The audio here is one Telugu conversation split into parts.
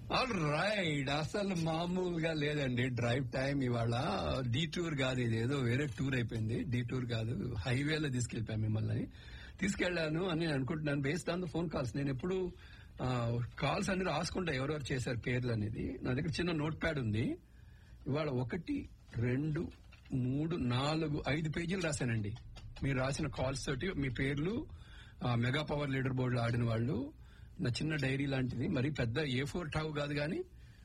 ఆల్ రైట్ అసలు మామూలుగా లేదండి డ్రైవ్ టైం ఇవాళ డీ టూర్ కాదు ఇది ఏదో వేరే టూర్ అయిపోయింది డీ టూర్ కాదు హైవేలో తీసుకెళ్ళిపోయాం మిమ్మల్ని తీసుకెళ్లాను అని నేను అనుకుంటున్నాను based on the phone calls నేను ఎప్పుడు కాల్స్ అన్ని రాసుకుంటా ఎవరెవరు చేశారు పేర్లు అనేది నా దగ్గర చిన్న నోట్ ప్యాడ్ ఉంది ఇవాళ ఒకటి రెండు మూడు నాలుగు ఐదు పేజీలు రాశానండి మీరు రాసిన కాల్స్ తోటి మీ పేర్లు ఆ, మెగా పవర్ లీడర్ బోర్డులో ఆడిన వాళ్ళు నా చిన్న డైరీ లాంటిది మరి పెద్ద ఏ ఫోర్ టావ్ కాదు కానీ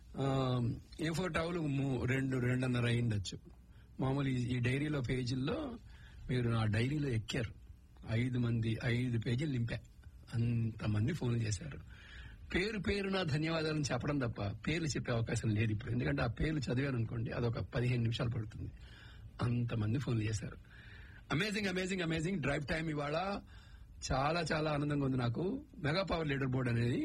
ఏ ఫోర్ టావులు మూ- రెండు రెండున్నర అయిండొచ్చు మామూలు ఈ- ఈ డైరీలో పేజీల్లో మీరు నా డైరీలో ఎక్కారు ఐదు మంది ఐదు పేజీలు నింపా అంతమంది ఫోన్ చేశారు పేరు పేరు నా ధన్యవాదాలను చెప్పడం తప్ప పేర్లు చెప్పే అవకాశం లేదు ఇప్పుడు ఎందుకంటే ఆ పేర్లు చదివాను అనుకోండి అదొక పదిహేను నిమిషాలు పడుతుంది అంతమంది ఫోన్లు చేశారు amazing amazing amazing drive time ఇవాళ చాలా చాలా ఆనందంగా ఉంది నాకు మెగా పవర్ లీడర్ బోర్డ్ అనేది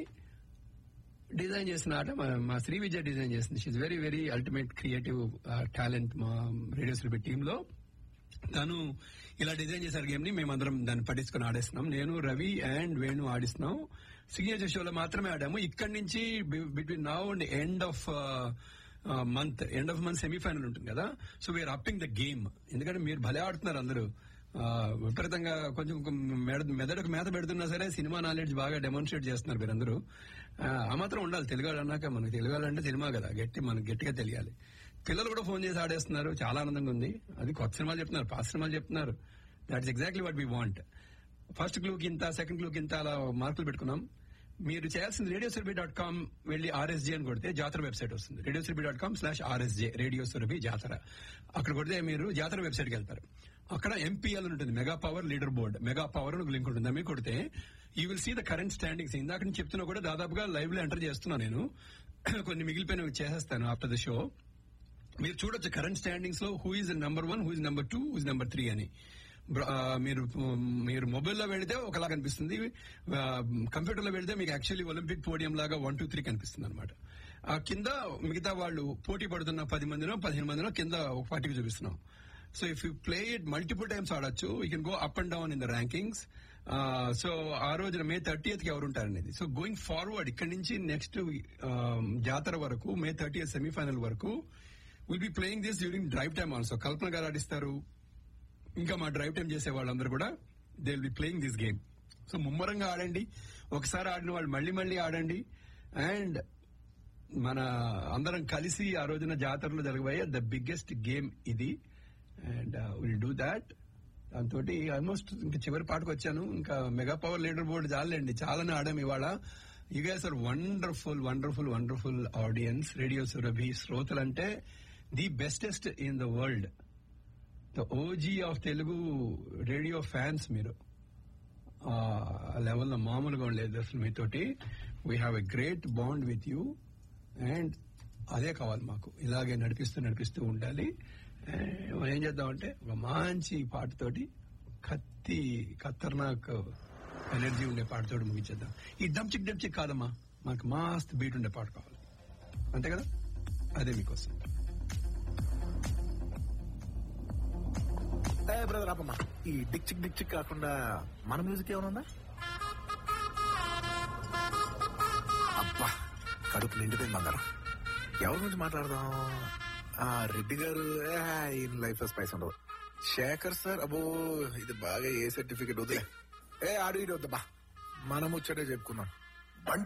డిజైన్ చేసిన ఆట మా- మా శ్రీ విజయ డిజైన్ చేసింది she very very ultimate creative talent మా రేడియో సిల్బి టీమ్ లో తను ఇలా డిజైన్ చేశారు గేమ్ ని మేమందరం దాన్ని పట్టించుకుని ఆడేస్తున్నాం నేను రవి అండ్ వేణు ఆడిస్తున్నాం సిగ్నేచర్ షోలో మాత్రమే ఆడాము ఇక్కడి నుంచి between now and end of month end of month semifinal ఉంటుంది కదా so we're upping the game ఎందుకంటే మీరు భలే ఆడుతున్నారు అందరూ ఆ, విపరీతంగా కొంచెం మెడ- మెదడుకు మేత పెడుతున్నా సరే సినిమా నాలెడ్జ్ బాగా డెమాన్స్ట్రేట్ చేస్తున్నారు మీరందరూ ఆ, ఆ మాత్రం ఉండాలి తెలుగు అన్నాక మనకి తెలుగు అంటే సినిమా కదా గట్టి మనకి గట్టిగా తెలియాలి పిల్లలు కూడా ఫోన్ చేసి ఆడేస్తున్నారు చాలా ఆనందంగా ఉంది అది కొత్త సినిమాలు చెప్తున్నారు పాత సినిమాలు చెప్తున్నారు that's exactly what we want first క్లూకి ఇంత సెకండ్ క్లూకి ఇంత అలా మార్కులు పెట్టుకున్నాం మీరు చేయాల్సింది రేడియో సురభి డాట్ కామ్ వెళ్ళి ఆర్ఎస్జే అని కొడితే జాతర వెబ్సైట్ వస్తుంది radio Surabhi dot com slash RSJ radio Surabhi జాతర అక్కడ కొడితే మీరు జాతర వెబ్సైట్ కి వెళ్తారు అక్కడ ఎంపీఎల్ అని ఉంటుంది mega power leader board mega power అని లింక్ ఉంటుంది మీరు కొడితే you will see the current standings ఇందాక నుంచి చెప్తున్నా కూడా దాదాపుగా లైవ్ లో ఎంటర్ చేస్తున్నా నేను కొన్ని మిగిలిపోయినవి చేసేస్తాను ఆఫ్టర్ ద షో మీరు చూడొచ్చు కరెంట్ స్టాండింగ్స్ లో who is number one who is number two who is number three అని బ్ర- ఆ, మీరు మీరు మొబైల్లో వెళితే ఒకలా కనిపిస్తుంది కంప్యూటర్ లో వెళితే మీకు యాక్చువల్లీ ఒలింపిక్ పోడియం లాగా వన్ టూ త్రీ కనిపిస్తుంది అనమాట ఆ కింద మిగతా వాళ్ళు పోటీ పడుతున్న పది మందినో పదిహేను మందినో కింద ఒక పార్టీకి చూపిస్తున్నాం so if you play it multiple times ఆడొచ్చు you can go up and down in the rankings so ఆ రోజున మే థర్టీయత్ కి ఎవరు ఉంటారనేది సో గోయింగ్ ఫార్వర్డ్ ఇక్కడ నుంచి నెక్స్ట్ జాతర వరకు మే థర్టీయత్ సెమీఫైనల్ వరకు will be playing this during drive time also Kalpana గారు ఆడిస్తారు ఇంకా మా డ్రైవ్ టైం చేసే వాళ్ళందరూ కూడా they will be playing this game so ముమ్మరంగా ఆడండి ఒకసారి ఆడిన వాళ్ళు మళ్ళీ మళ్ళీ ఆడండి అండ్ మన అందరం కలిసి ఆ రోజున జాతరలో జరగబోయే ద బిగ్గెస్ట్ గేమ్ ఇది అండ్ విల్ డూ దాట్ దాంతో ఆల్మోస్ట్ ఇంకా చివరి పాటకు వచ్చాను ఇంకా మెగా పవర్ లీడర్ బోర్డు చాలండి చాలని ఆడాం ఇవాళ you guys are wonderful wonderful wonderful audience radio Surabhi శ్రోతలంటే the bestest in the world the OG of Telugu radio fans మీరు ఆ లెవెల్లో మామూలుగా ఉండలేదు అసలు మీతోటి we have a great bond with you and అదే కావాలి మాకు ఇలాగే నడిపిస్తూ నడిపిస్తూ ఉండాలి And మనం ఏం చేద్దామంటే ఒక మంచి పాటతోటి కత్తి ఖతర్నాక్ ఎనర్జీ ఉండే పాటతోటి ముగించేద్దాం ఈ డంచిక్ డంచిక్ కాదమ్మా మనకు మస్త్ బీట్ ఉండే పాట కావాలి అంతే కదా అదే మీకోసం ఏ బ్రదర్ ఆపమ్మా ఈ డిక్ చిక్ డిక్ చిక్ కాకుండా మన మ్యూజిక్ ఏమైనా ఉందా అబ్బా కడుపు నిండిపోయింది బంగారం ఎవరి గురించి మాట్లాడదాం ఆ రెడ్డి గారు ఏ, ఈయన లైఫ్ లో స్పైస్ ఉండదు శేఖర్ సార్ అబ్బో ఇది బాగా ఏ సర్టిఫికెట్ వదిలే ఏ ఆడు ఇటు వద్దబ్బా మనం ముచ్చటే చెప్పుకుందాం